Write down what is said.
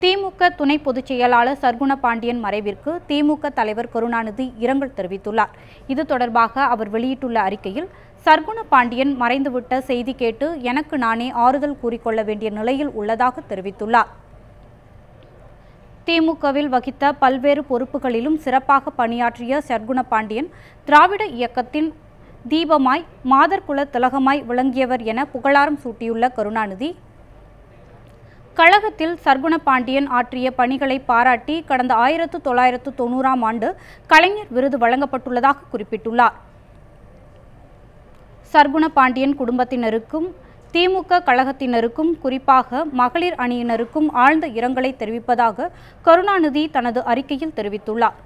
திமுக துணை பொதுச் செயலாளர் சர்க்குண பாண்டியன் மறைவிற்கு திமுக தலைவர் கருணாநிதி இரங்கல் தெரிவித்துள்ளார் இது தொடர்பாக அவர் வெளியிட்டுள்ள அறிக்கையில் சர்க்குண பாண்டியன் மறைந்துவிட்ட செய்தி கேட்டு எனக்கு நானே ஆறுதல் கூறிக்கொள்ள வேண்டிய நிலையில் உள்ளதாக தெரிவித்துள்ளார் திமுகவில் வகித்த பல்வேறு பொறுப்புகளிலும் சிறப்பாக பணியாற்றிய சர்க்குண பாண்டியன் திராவிட இயக்கத்தின் தீபமாய் மாதர்குல திலகமாய் விளங்கியவர் என புகழாரம் சூட்டியுள்ள கருணாநிதி கழகத்தில் சர்க்குண பாண்டியன் ஆற்றிய பணிகளை பாராட்டி கடந்த ஆயிரத்து தொள்ளாயிரத்து தொண்ணூறாம் ஆண்டு கலைஞர் விருது வழங்கப்பட்டுள்ளதாக குறிப்பிட்டுள்ளார் சர்க்குண பாண்டியன் குடும்பத்தினருக்கும் திமுக கழகத்தினருக்கும் குறிப்பாக மகளிர் அணியினருக்கும் ஆழ்ந்த இரங்கலை தெரிவிப்பதாக கருணாநிதி தனது அறிக்கையில் தெரிவித்துள்ளார்